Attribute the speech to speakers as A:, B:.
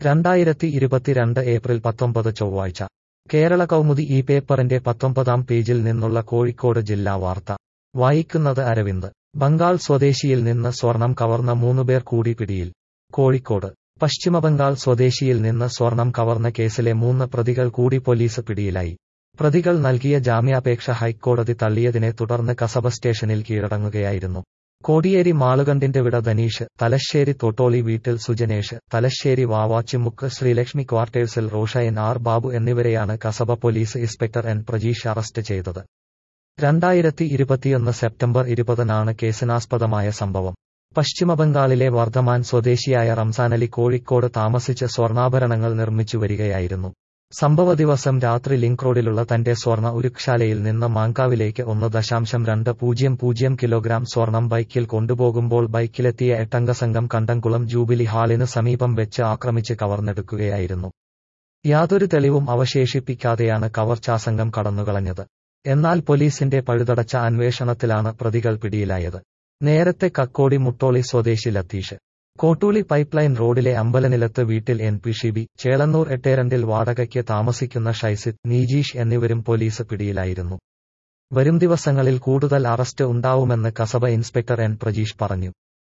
A: രണ്ടായിരത്തി ഇരുപത്തിരണ്ട് ഏപ്രിൽ പത്തൊമ്പത് ചൊവ്വാഴ്ച കേരള കൗമുദി ഈ പേപ്പറിന്റെ പത്തൊമ്പതാം പേജിൽ നിന്നുള്ള കോഴിക്കോട് ജില്ലാ വാർത്ത വായിക്കുന്നത് അരവിന്ദ് ബംഗാൾ സ്വദേശിയിൽ നിന്ന് സ്വർണം കവർന്ന മൂന്നുപേർ കൂടി പിടിയിൽ കോഴിക്കോട് പശ്ചിമബംഗാൾ സ്വദേശിയിൽ നിന്ന് സ്വർണം കവർന്ന കേസിലെ മൂന്ന് പ്രതികൾ കൂടി പോലീസ് പിടിയിലായി പ്രതികൾ നൽകിയ ജാമ്യാപേക്ഷ ഹൈക്കോടതി തള്ളിയതിനെ തുടർന്ന് കസബ സ്റ്റേഷനിൽ കീഴടങ്ങുകയായിരുന്നു കോടിയേരി മാളുകണ്ടിന്റെ വിട ധനീഷ് തലശ്ശേരി തോട്ടോളി വീട്ടിൽ സുജനേഷ് തലശ്ശേരി വാവാച്ചിമുക്ക് ശ്രീലക്ഷ്മി ക്വാർട്ടേഴ്സിൽ റോഷയൻ ആർ ബാബു എന്നിവരെയാണ് Kasaba police inspector N Prajeesh arrest ചെയ്തത് രണ്ടായിരത്തി ഇരുപത്തിയൊന്ന് സെപ്റ്റംബർ ഇരുപതിനാണ് കേസിനാസ്പദമായ സംഭവം പശ്ചിമബംഗാളിലെ വർദ്ധമാൻ സ്വദേശിയായ റംസാനലി കോഴിക്കോട് താമസിച്ച് സ്വർണ്ണാഭരണങ്ങൾ നിർമ്മിച്ചു വരികയായിരുന്നു സംഭവ ദിവസം രാത്രി ലിങ്ക് റോഡിലുള്ള തന്റെ സ്വർണ്ണ ഉരുക്ശാലയിൽ നിന്ന് മാങ്കാവിലേക്ക് ഒന്ന് ദശാംശം രണ്ട് പൂജ്യം പൂജ്യം കിലോഗ്രാം സ്വർണം ബൈക്കിൽ കൊണ്ടുപോകുമ്പോൾ ബൈക്കിലെത്തിയ എട്ടംഗ സംഘം കണ്ടംകുളം ജൂബിലി ഹാളിന് സമീപം വെച്ച് ആക്രമിച്ച് കവർന്നെടുക്കുകയായിരുന്നു യാതൊരു തെളിവും അവശേഷിപ്പിക്കാതെയാണ് കവർച്ചാസംഘം കടന്നുകളഞ്ഞത് എന്നാൽ പോലീസിന്റെ പഴുതടച്ച അന്വേഷണത്തിലാണ് പ്രതികൾ പിടിയിലായത് നേരത്തെ കക്കോടി മുട്ടോളി സ്വദേശി ലത്തീഷ് കോട്ടൂളി പൈപ്പ് ലൈൻ റോഡിലെ അമ്പലനിലത്ത് വീട്ടിൽ എൻ പി ഷിബി ചേളന്നൂർ എട്ടേരണ്ടിൽ വാടകയ്ക്ക് താമസിക്കുന്ന ഷൈസിദ് നീജീഷ് എന്നിവരും പോലീസ് പിടിയിലായിരുന്നു വരും ദിവസങ്ങളിൽ കൂടുതൽ അറസ്റ്റ് ഉണ്ടാവുമെന്ന് കസബ ഇൻസ്പെക്ടർ എൻ പ്രജീഷ് പറഞ്ഞു